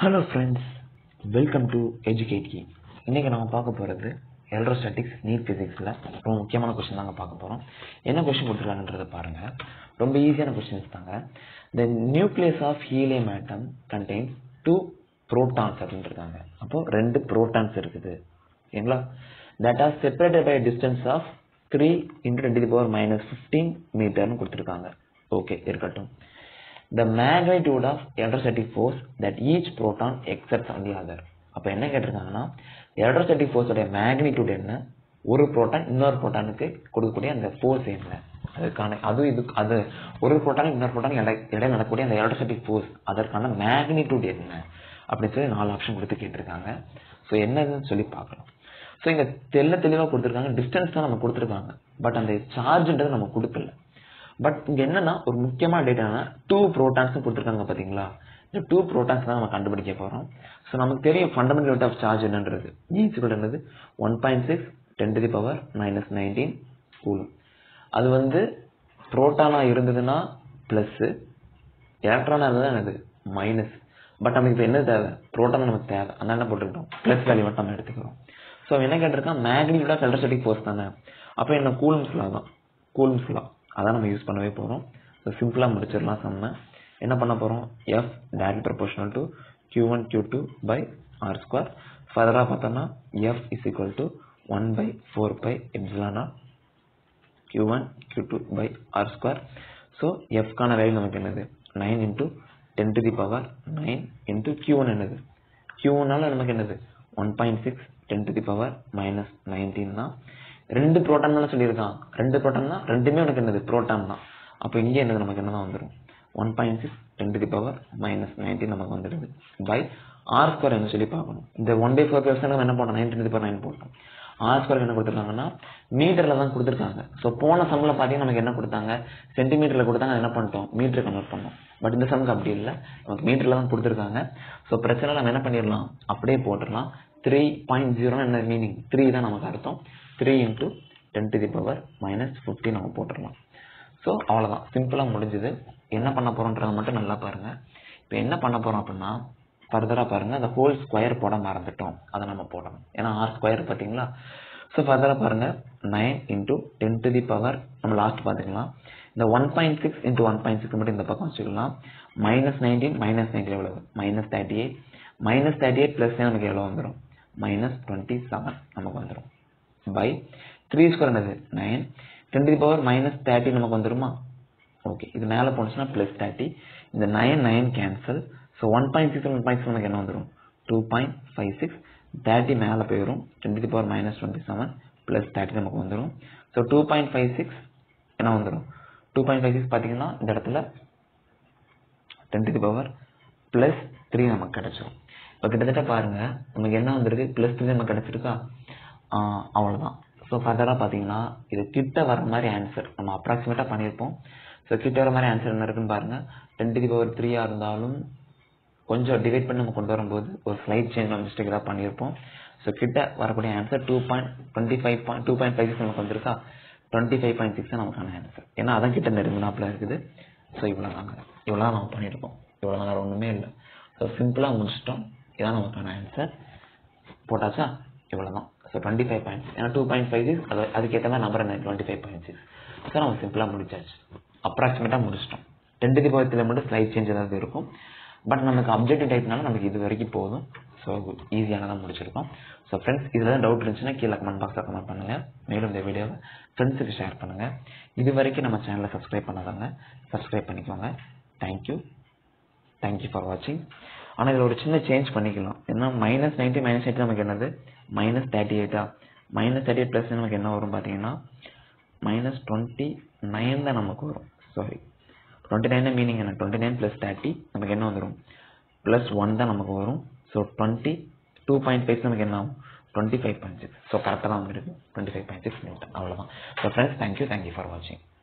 hello friends welcome to educate கி இன்றைக்கி நம்ம பார்க்க போகிறது எலக்ட்ரோஸ்டாட்டிக்ஸ் நீட் ஃபிசிக்ஸில் ரொம்ப முக்கியமான கொஸ்டின் தாங்க பார்க்க போகிறோம் என்ன கொஸ்டின் கொடுத்துருக்காங்கன்றதை பாருங்கள் ரொம்ப ஈஸியான கொஸ்டின்ஸ் தாங்க the nucleus of helium atom contains two protons அப்படின்னு இருக்காங்க அப்போது ரெண்டு ப்ரோட்டான்ஸ் இருக்குது ஓகேங்களா that are separated by distance of three into twenty power minus fifteen மீட்டர்னு கொடுத்துருக்காங்க ஓகே இருக்கட்டும் the magnitude of electrostatic force that each proton exerts on the other அப்போ என்ன கேட்டிருக்காங்கன்னா எலக்ட்ரோஸ்டாட்டிக் ஃபோர்ஸோடைய மேக்னிடியூட் என்ன ஒரு புரோட்டான் இன்னொரு புரோட்டானுக்கு கொடுக்கக்கூடிய அந்த ஃபோர்ஸ் என்ன அதுக்கான அது இது அது ஒரு புரோட்டான் இன்னொரு புரோட்டான் இடையில நடக்கக்கூடிய அந்த எலக்ட்ரோஸ்டாட்டிக் ஃபோர்ஸ் அதற்கான மேக்னிடியூட் என்ன அப்படின்னு சொல்லி நாலு ஆப்ஷன் கொடுத்து கேட்டிருக்காங்க ஸோ என்னதுன்னு சொல்லி பார்க்கலாம் ஸோ இங்கே தெல்ல தெளிவாக கொடுத்துருக்காங்க டிஸ்டன்ஸ் தான் நம்ம கொடுத்துருக்காங்க பட் அந்த சார்ஜ்ன்றது நம்ம கொடுக்கல பட் இங்க என்னன்னா ஒரு முக்கியமான டேட்டா என்னன்னா டூ ப்ரோட்டான்ஸ் கொடுத்துருக்காங்க பாத்தீங்களா இந்த டூ ப்ரோட்டான்ஸ் தான் நம்ம கண்டுபிடிக்க போறோம் ஸோ நமக்கு தெரியும் ஃபண்டமெண்டல் யூனிட் ஆஃப் சார்ஜ் என்னன்றது ஈஸிக்கல் என்னது one point six ten to the power minus nineteen coulomb அது வந்து புரோட்டானா இருந்ததுன்னா பிளஸ் எலக்ட்ரானா இருந்ததுன்னா என்னது மைனஸ் பட் நமக்கு இப்போ என்ன தேவை புரோட்டான் நமக்கு தேவை அதனால என்ன போட்டுக்கிட்டோம் பிளஸ் வேல்யூ மட்டும் நம்ம எடுத்துக்கிறோம் ஸோ என்ன கேட்டிருக்கான் மேக்னிடியூட் ஆஃப் எலக்ட்ரோஸ்டாட்டிக் ஃபோர்ஸ் தானே அப்போ என்ன கூலம்ஸ் லா தான் கூலம்ஸ் லா அதான் நம்ம யூஸ் பண்ணவே போகிறோம் ஸோ சிம்பிளாக முடிச்சிடலாம் செம்ம என்ன பண்ண போகிறோம் F direct proportional to Q one Q two by R square ஃபர்தராக பார்த்தோம்னா F is equal to one by four by எப்சிலானா Q one Q two by R square so எஃப்கான வேல்யூ நமக்கு என்னது nine into ten to the power nine into Q one என்னது Q ஒன்னால நமக்கு என்னது one point six ten to the power minus nineteen தான் ரெண்டு ப்ரோட்டான் தானே சொல்லியிருக்கான் ரெண்டு ப்ரோட்டான் தான் ரெண்டுமே உனக்கு என்னது ப்ரோட்டான் தான் அப்போ இங்கே என்னது நமக்கு என்ன தான் வந்துடும் one point six ten to the power minus nineteen நமக்கு வந்துடுது பை ஆர் ஸ்கொயர் என்ன சொல்லி பார்க்கணும் இந்த ஒன் பை ஃபோர் பர்சன்ட் நம்ம என்ன போட்டோம் நைன் டென் பவர் நைன் போட்டோம் ஆர் ஸ்கொயர் என்ன கொடுத்துருக்காங்கன்னா மீட்டரில் தான் கொடுத்துருக்காங்க ஸோ போன சம்மில் பார்த்தீங்கன்னா நமக்கு என்ன கொடுத்தாங்க சென்டிமீட்டரில் கொடுத்தாங்க என்ன பண்ணிட்டோம் மீட்டர் கன்வெர்ட் பண்ணோம் பட் இந்த சம்க்கு அப்படி இல்லை நமக்கு மீட்டரில் தான் கொடுத்துருக்காங்க ஸோ பிரச்சனை நம்ம என்ன பண்ணிடலாம் அப்படியே போட்டுடலாம் த்ரீ பாயிண்ட் ஜீரோன்னு என்ன மீனிங் த்ரீ தான் நமக்கு அர்த்தம் three into ten to the power minus fifty நம்ம போட்டுடலாம் ஸோ அவ்வளோதான் சிம்பிளாக முடிஞ்சுது என்ன பண்ண போகிறோன்றதை மட்டும் நல்லா பாருங்கள் இப்போ என்ன பண்ண போகிறோம் அப்படின்னா ஃபர்தராக பாருங்கள் அந்த ஹோல் ஸ்கொயர் போட மறந்துட்டோம் அதை நம்ம போடணும் ஏன்னா ஆர் ஸ்கொயர் பார்த்தீங்களா ஸோ ஃபர்தராக பாருங்கள் nine into ten to the power நம்ம லாஸ்ட் பார்த்துக்கலாம் இந்த one point six into one point six மட்டும் இந்த பக்கம் வச்சுக்கலாம் மைனஸ் நைன்டீன் மைனஸ் நைன்டீன் எவ்வளவு minus thirty eight minus thirty eight plus நமக்கு எவ்வளோ வந்துடும் மைனஸ் டுவெண்ட்டி செவன் நமக்கு வந்துடும் பை த்ரீ ஸ்கொயர் என்னது nine ten the power minus thirty நமக்கு வந்துருமா ஓகே இது மேலே போனுச்சுன்னா ப்ளஸ் தேர்ட்டி இந்த nine nine cancel so one point six one point six நமக்கு என்ன வந்துடும் two point five six thirty மேலே போயிடும் ten the power minus twenty seven plus thirty நமக்கு வந்துடும் so two point five six என்ன வந்துடும் டூ பாயிண்ட் ஃபைவ் சிக்ஸ் பார்த்தீங்கன்னா இந்த இடத்துல ten the power plus three நமக்கு கிடைச்சிடும் இப்போ கிட்டத்தட்ட பாருங்கள் நமக்கு என்ன வந்திருக்கு ப்ளஸ் த்ரீ நமக்கு கிடைச்சிருக்கா அவ்வளோதான் ஸோ ஃபர்தராக பார்த்தீங்கன்னா இது கிட்ட வர மாதிரி ஆன்சர் நம்ம அப்ராக்சிமேட்டாக பண்ணியிருப்போம் ஸோ கிட்ட வர மாதிரி ஆன்சர் என்ன இருக்குன்னு பாருங்கள் டென் டி பவர் த்ரீயாக இருந்தாலும் கொஞ்சம் டிவைட் பண்ணி நம்ம கொண்டு வரும்போது ஒரு ஸ்லைட் சேஞ்ச் நம்ம மிஸ்டேக் தான் பண்ணியிருப்போம் ஸோ கிட்ட வரக்கூடிய answer two point twenty five point two point five six நமக்கு வந்திருக்கா டுவெண்ட்டி ஃபைவ் பாயிண்ட் சிக்ஸ் நமக்கான ஆன்சர் ஏன்னா அதான் கிட்ட நெருங்கினாப்பில் இருக்குது ஸோ இவ்வளோ தாங்க இவ்வளோ நம்ம பண்ணியிருக்கோம் இவ்வளோ வேறு ஒன்றுமே இல்லை ஸோ சிம்பிளாக முடிச்சிட்டோம் இதான் நமக்கான ஆன்சர் போட்டாச்சா இவ்வளோ தான் ஸோ டுவெண்ட்டி ஃபைவ் பாயிண்ட் ஏன்னா டூ பாயிண்ட் ஃபைவ் சிக்ஸ் அது அதுக்கேற்ற மாதிரி நம்பர் என்ன twenty five point six so நம்ம சிம்பிளாக முடிச்சாச்சு அப்ராக்சிமேட்டாக முடிச்சிட்டோம் டென் டி பவத்தில் மட்டும் ஸ்லைட் சேஞ்ச் ஏதாவது இருக்கும் பட் நமக்கு அப்ஜெக்டிவ் டைப்னால நமக்கு இது வரைக்கும் போதும் ஸோ ஈஸியாக தான் முடிச்சிருக்கோம் ஸோ ஃப்ரெண்ட்ஸ் இதில் தான் டவுட் இருந்துச்சுன்னா கீழே கமெண்ட் பாக்ஸில் கமெண்ட் பண்ணுங்கள் மேலும் இந்த வீடியோவை ஃப்ரெண்ட்ஸுக்கு ஷேர் பண்ணுங்கள் இது வரைக்கும் நம்ம சேனலை சப்ஸ்கிரைப் பண்ணாதாங்க சப்ஸ்கிரைப் பண்ணிக்கோங்க தேங்க்யூ தேங்க்யூ ஃபார் வாட்சிங் ஆனால் இதில் ஒரு சின்ன சேஞ்ச் பண்ணிக்கலாம் ஏன்னா மைனஸ் நைன்ட்டி மைனஸ் எயிட் நமக்கு என்னது மைனஸ் தேர்ட்டி எயிட்டா மைனஸ் தேர்ட்டி எயிட் ப்ளஸ் நமக்கு என்ன வரும் பார்த்தீங்கன்னா மைனஸ் டுவெண்ட்டி நைன் தான் நமக்கு வரும் சாரி டுவெண்ட்டி நைன் மீனிங் என்ன டுவெண்ட்டி நைன் ப்ளஸ் தேர்ட்டி நமக்கு என்ன வந்துடும் ப்ளஸ் ஒன் தான் நமக்கு வரும் so twenty two point five நமக்கு என்ன ஆகும் twenty five point six so கரெக்டாக தான் வந்துருக்கு twenty five point six minute அவ்வளோதான் so friends thank you thank you for வாட்சிங்